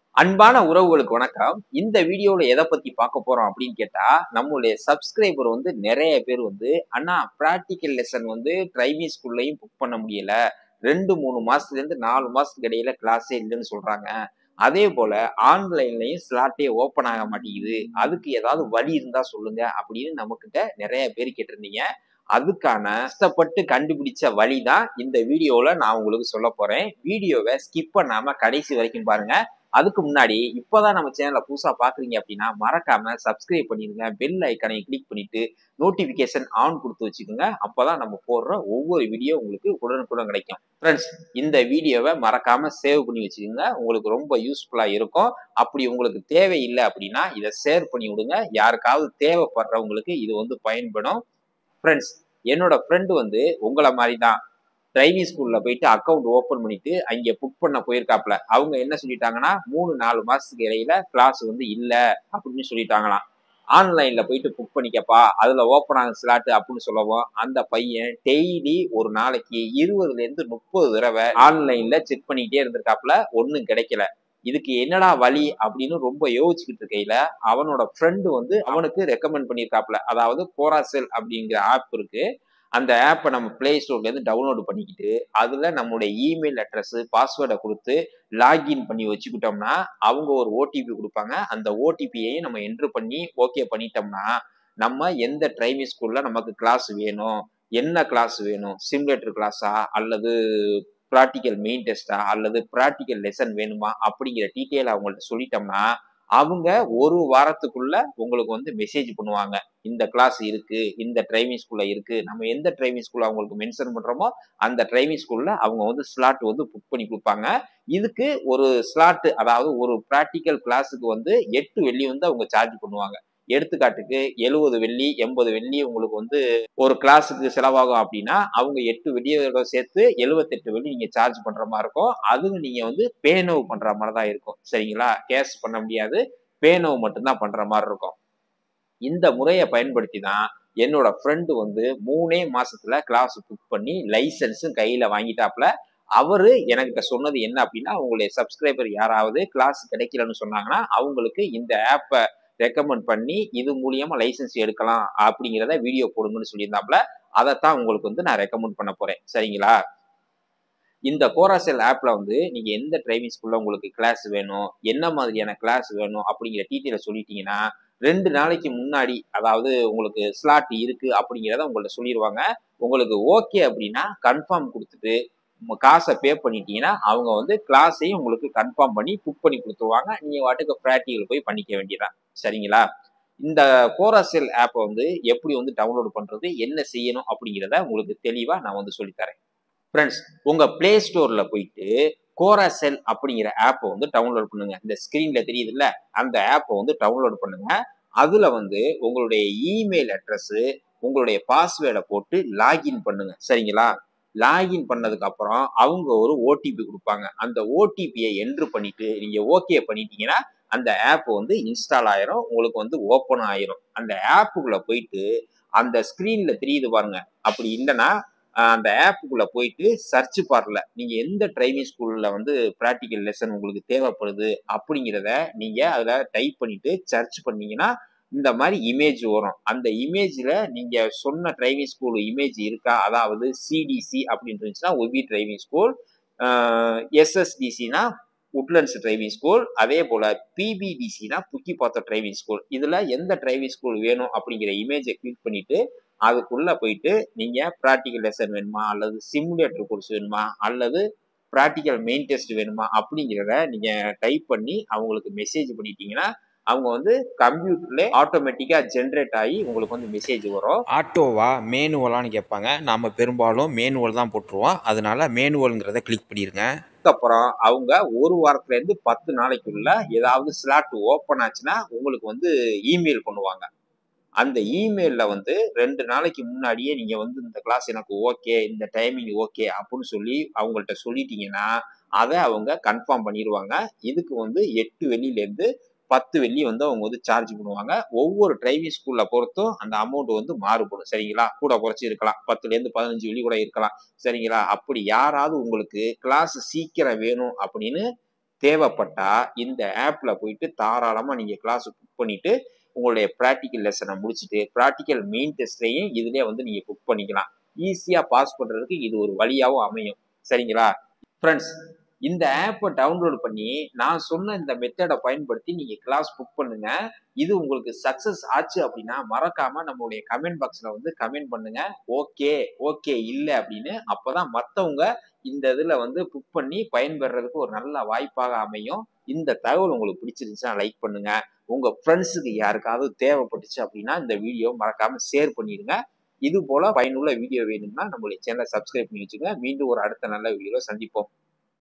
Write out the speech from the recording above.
அன்பான உறவுகளுக்கு வணக்கம் இந்த வீடியோல எதை பத்தி பார்க்க போறோம் அப்படின்னு கேட்டா நம்மளுடைய சப்ஸ்கிரைபர் வந்து நிறைய பேர் வந்து அண்ணா பிராக்டிக்கல் லெசன் வந்து டிரைவிங் ஸ்கூல்லையும் புக் பண்ண முடியல ரெண்டு மூணு மாசத்துல இருந்து நாலு மாசத்துக்கு இடையில கிளாஸே இல்லைன்னு சொல்றாங்க அதே போல ஆன்லைன்லயும் ஸ்லாட்டே ஓப்பன் ஆக மாட்டேங்குது அதுக்கு ஏதாவது வழி இருந்தா சொல்லுங்க அப்படின்னு நம்மக்கிட்ட நிறைய பேர் கேட்டிருந்தீங்க அதுக்கான கஷ்டப்பட்டு கண்டுபிடிச்ச வழி தான் இந்த வீடியோவில் நான் உங்களுக்கு சொல்ல போறேன் வீடியோவை ஸ்கிப் பண்ணாம கடைசி வரைக்கும் பாருங்க அதுக்கு முன்னாடி இப்போதான் நம்ம சேனலை புதுசாக பார்க்குறீங்க அப்படின்னா மறக்காம சப்ஸ்கிரைப் பண்ணிடுங்க பெல் ஐக்கனை கிளிக் பண்ணிட்டு நோட்டிஃபிகேஷன் ஆன் கொடுத்து வச்சுக்கோங்க அப்போதான் நம்ம போடுற ஒவ்வொரு வீடியோ உங்களுக்கு உடனுக்குடன் கிடைக்கும் ஃப்ரெண்ட்ஸ் இந்த வீடியோவை மறக்காம சேவ் பண்ணி வச்சுக்கோங்க உங்களுக்கு ரொம்ப யூஸ்ஃபுல்லாக இருக்கும் அப்படி உங்களுக்கு தேவையில்லை அப்படின்னா இதை ஷேர் பண்ணி விடுங்க யாருக்காவது தேவைப்படுறவங்களுக்கு இது வந்து பயன்படும் ஃப்ரெண்ட்ஸ் என்னோட ஃப்ரெண்டு வந்து உங்களை மாதிரி தான் டிரைவிங் ஸ்கூலில் போயிட்டு அக்கௌண்ட் ஓப்பன் பண்ணிட்டு அங்கே புக் பண்ண போயிருக்காப்ல அவங்க என்ன சொல்லிட்டாங்கன்னா மூணு நாலு மாதத்துக்கு இடையில கிளாஸ் வந்து இல்லை அப்படின்னு சொல்லிட்டாங்களாம் ஆன்லைனில் போயிட்டு புக் பண்ணிக்கப்பா அதில் ஓப்பன் ஆகும் ஸ்லாட்டு அப்படின்னு சொல்லவும் அந்த பையன் டெய்லி ஒரு நாளைக்கு இருபதுலேருந்து முப்பது தடவை ஆன்லைனில் செக் பண்ணிக்கிட்டே இருந்திருக்காப்புல ஒன்றும் கிடைக்கல இதுக்கு என்னடா வழி அப்படின்னு ரொம்ப யோசிச்சுக்கிட்டு இருக்கையில அவனோட ஃப்ரெண்டு வந்து அவனுக்கு ரெக்கமெண்ட் பண்ணியிருக்காப்ல அதாவது கோராசெல் அப்படிங்கிற ஆப் இருக்கு அந்த ஆப்பை நம்ம பிளே ஸ்டோர்லேருந்து டவுன்லோடு பண்ணிக்கிட்டு அதில் நம்மளுடைய இமெயில் அட்ரஸ் பாஸ்வேர்டை கொடுத்து லாகின் பண்ணி வச்சுக்கிட்டோம்னா அவங்க ஒரு ஓடிபி கொடுப்பாங்க அந்த ஓடிபியையும் நம்ம என்ட்ரு பண்ணி ஓகே பண்ணிட்டோம்னா நம்ம எந்த டிரைவிங் ஸ்கூலில் நமக்கு கிளாஸ் வேணும் என்ன கிளாஸ் வேணும் சிமுலேட்டர் கிளாஸா அல்லது ப்ராக்டிக்கல் மெயின் டெஸ்டா அல்லது ப்ராக்டிக்கல் லெசன் வேணுமா அப்படிங்கிற டீட்டெயில் அவங்கள்ட்ட சொல்லிட்டோம்னா அவங்க ஒரு வாரத்துக்குள்ள உங்களுக்கு வந்து மெசேஜ் பண்ணுவாங்க இந்த கிளாஸ் இருக்கு இந்த டிரைவிங் ஸ்கூல்ல இருக்கு நம்ம எந்த டிரைவிங் ஸ்கூல் அவங்களுக்கு மென்ஷன் பண்றோமோ அந்த டிரைவிங் ஸ்கூல்ல அவங்க வந்து ஸ்லாட் வந்து புக் பண்ணி கொடுப்பாங்க இதுக்கு ஒரு ஸ்லாட் அதாவது ஒரு ப்ராக்டிக்கல் கிளாஸுக்கு வந்து எட்டு வெள்ளி வந்து அவங்க சார்ஜ் பண்ணுவாங்க எடுத்துக்காட்டுக்கு எழுபது வெள்ளி எண்பது வெள்ளி உங்களுக்கு வந்து ஒரு கிளாஸுக்கு செலவாகும் அப்படின்னா அவங்க எட்டு வெள்ளியோட சேர்த்து எழுபத்தெட்டு வெள்ளி நீங்க சார்ஜ் பண்ற மாதிரி இருக்கும் அதுவும் நீங்க வந்து பேனோவ் பண்ற மாதிரி தான் இருக்கும் சரிங்களா கேஷ் பண்ண முடியாது பேனோவ் மட்டும்தான் பண்ற மாதிரி இருக்கும் இந்த முறையை பயன்படுத்தி தான் என்னோட ஃப்ரெண்டு வந்து மூணே மாசத்துல கிளாஸ் புக் பண்ணி லைசன்ஸும் கையில வாங்கிட்டாப்ல அவரு எனக்கிட்ட சொன்னது என்ன அப்படின்னா உங்களுடைய சப்ஸ்கிரைபர் யாராவது கிளாஸ் கிடைக்கலன்னு சொன்னாங்கன்னா அவங்களுக்கு இந்த ஆப்பை ரெக்கமெண்ட் பண்ணி இது மூலியமா லைசன்ஸ் எடுக்கலாம் அப்படிங்கிறத வீடியோ போடுங்கன்னு சொல்லியிருந்தாப்புல அதைத்தான் உங்களுக்கு வந்து நான் ரெக்கமெண்ட் பண்ண போறேன் சரிங்களா இந்த கோராசெல் ஆப்ல வந்து நீங்க எந்த டிரைவிங் ஸ்கூல்ல உங்களுக்கு கிளாஸ் வேணும் என்ன மாதிரியான கிளாஸ் வேணும் அப்படிங்கிற டீட்டெயில சொல்லிட்டீங்கன்னா ரெண்டு நாளைக்கு முன்னாடி அதாவது உங்களுக்கு ஸ்லாட் இருக்கு அப்படிங்கிறத உங்கள்ட்ட சொல்லிடுவாங்க உங்களுக்கு ஓகே அப்படின்னா கன்ஃபார்ம் கொடுத்துட்டு காசை பே பண்ணிட்டீங்கன்னா அவங்க வந்து கிளாஸையும் உங்களுக்கு கன்ஃபார்ம் பண்ணி புக் பண்ணி கொடுத்துருவாங்க நீங்கள் வாட்டுக்கு ப்ராக்டிக்கல் போய் பண்ணிக்க வேண்டியதான் சரிங்களா இந்த கோராசெல் ஆப்பை வந்து எப்படி வந்து டவுன்லோட் பண்ணுறது என்ன செய்யணும் அப்படிங்கிறத உங்களுக்கு தெளிவாக நான் வந்து சொல்லித்தரேன் ஃப்ரெண்ட்ஸ் உங்கள் ப்ளே ஸ்டோரில் போயிட்டு கோராசெல் அப்படிங்கிற ஆப்பை வந்து டவுன்லோட் பண்ணுங்க இந்த ஸ்க்ரீனில் தெரியுதுல்ல அந்த ஆப்பை வந்து டவுன்லோட் பண்ணுங்க அதில் வந்து உங்களுடைய இமெயில் அட்ரஸ்ஸு உங்களுடைய பாஸ்வேர்டை போட்டு லாகின் பண்ணுங்க சரிங்களா லாகின் பண்ணதுக்கு அப்புறம் அவங்க ஒரு ஓடிபி கொடுப்பாங்க அந்த ஓடிபியை என்ட்ரு பண்ணிட்டு நீங்க ஓகே பண்ணிட்டீங்கன்னா அந்த ஆப் வந்து இன்ஸ்டால் ஆயிரும் உங்களுக்கு வந்து ஓப்பன் ஆயிரும் அந்த ஆப்புக்குள்ள போயிட்டு அந்த ஸ்கிரீன்ல தெரியுது பாருங்க அப்படி இல்லைன்னா அந்த ஆப்புக்குள்ள போயிட்டு சர்ச் பார்ல நீங்க எந்த டிரைவிங் ஸ்கூல்ல வந்து ப்ராக்டிக்கல் லெசன் உங்களுக்கு தேவைப்படுது அப்படிங்கிறத நீங்க அதுல டைப் பண்ணிட்டு சர்ச் பண்ணீங்கன்னா இந்த மாதிரி இமேஜ் வரும் அந்த இமேஜில் நீங்கள் சொன்ன டிரைவிங் ஸ்கூல் இமேஜ் இருக்கா அதாவது சிடிசி அப்படின்னு இருந்துச்சுன்னா ஒபி டிரைவிங் ஸ்கூல் எஸ்எஸ்டிசினா உட்லண்ட்ஸ் டிரைவிங் ஸ்கூல் அதே போல் பிபிடிசினா புக்கி பார்த்த டிரைவிங் ஸ்கூல் இதில் எந்த டிரைவிங் ஸ்கூல் வேணும் அப்படிங்கிற இமேஜை கிளிக் பண்ணிவிட்டு அதுக்குள்ளே போயிட்டு நீங்கள் ப்ராக்டிக்கல் லெசன் வேணுமா அல்லது சிமுலேட்டர் கோர்ஸ் வேணுமா அல்லது ப்ராக்டிக்கல் மெயின் டெஸ்ட் வேணுமா அப்படிங்கிறத நீங்கள் டைப் பண்ணி அவங்களுக்கு மெசேஜ் பண்ணிட்டீங்கன்னா அவங்க வந்து கம்ப்யூட்டர்ல ஆட்டோமேட்டிக்கா ஜென்ரேட் ஆகி உங்களுக்கு வந்து மெசேஜ் வரும் ஆட்டோவா மேனுவலான்னு கேட்பாங்க நம்ம பெரும்பாலும் மேனுவல் தான் போட்டுருவோம் அதனால மேனுவல்ங்கிறத கிளிக் பண்ணிடுங்க அதுக்கப்புறம் அவங்க ஒரு வாரத்துல இருந்து பத்து நாளைக்குள்ள ஏதாவது ஸ்லாட் ஓப்பன் ஆச்சுன்னா உங்களுக்கு வந்து இமெயில் பண்ணுவாங்க அந்த இமெயில்ல வந்து ரெண்டு நாளைக்கு முன்னாடியே நீங்க வந்து இந்த கிளாஸ் எனக்கு ஓகே இந்த டைமிங் ஓகே அப்படின்னு சொல்லி அவங்கள்ட்ட சொல்லிட்டீங்கன்னா அதை அவங்க கன்ஃபார்ம் பண்ணிடுவாங்க இதுக்கு வந்து எட்டு வெளியிலேருந்து பத்து வெள்ளி வந்து அவங்க வந்து சார்ஜ் பண்ணுவாங்க ஒவ்வொரு டிரைவிங் ஸ்கூல்ல பொறுத்தும் அந்த அமௌண்ட் வந்து மாறுபடும் சரிங்களா கூட குறைச்சி இருக்கலாம் பத்துல இருந்து பதினஞ்சு வெள்ளி கூட இருக்கலாம் சரிங்களா அப்படி யாராவது உங்களுக்கு கிளாஸ் சீக்கிரம் வேணும் அப்படின்னு தேவைப்பட்டா இந்த ஆப்ல போயிட்டு தாராளமா நீங்க கிளாஸ் புக் பண்ணிட்டு உங்களுடைய ப்ராக்டிக்கல் லெசனை முடிச்சுட்டு ப்ராக்டிக்கல் மெயின் டெஸ்ட்லையும் இதுலயே வந்து நீங்க புக் பண்ணிக்கலாம் ஈஸியா பாஸ் பண்றதுக்கு இது ஒரு வழியாவும் அமையும் சரிங்களா ஃப்ரெண்ட்ஸ் இந்த ஆப்பை டவுன்லோட் பண்ணி நான் சொன்ன இந்த மெத்தடை பயன்படுத்தி நீங்க கிளாஸ் புக் பண்ணுங்க இது உங்களுக்கு சக்சஸ் ஆச்சு அப்படின்னா மறக்காம நம்மளுடைய கமெண்ட் பாக்ஸ்ல வந்து கமெண்ட் பண்ணுங்க ஓகே ஓகே இல்லை அப்படின்னு அப்பதான் மற்றவங்க இந்த இதுல வந்து புக் பண்ணி பயன்பெறதுக்கு ஒரு நல்ல வாய்ப்பாக அமையும் இந்த தகவல் உங்களுக்கு பிடிச்சிருந்துச்சுன்னா லைக் பண்ணுங்க உங்க ஃப்ரெண்ட்ஸுக்கு யாருக்காவது தேவைப்பட்டுச்சு அப்படின்னா இந்த வீடியோ மறக்காம ஷேர் பண்ணிடுங்க இது போல பயனுள்ள வீடியோ வேணும்னா நம்மளுடைய சேனலை சப்ஸ்கிரைப் பண்ணி வச்சுங்க மீண்டும் ஒரு அடுத்த நல்ல வீடியோல சந்திப்போம்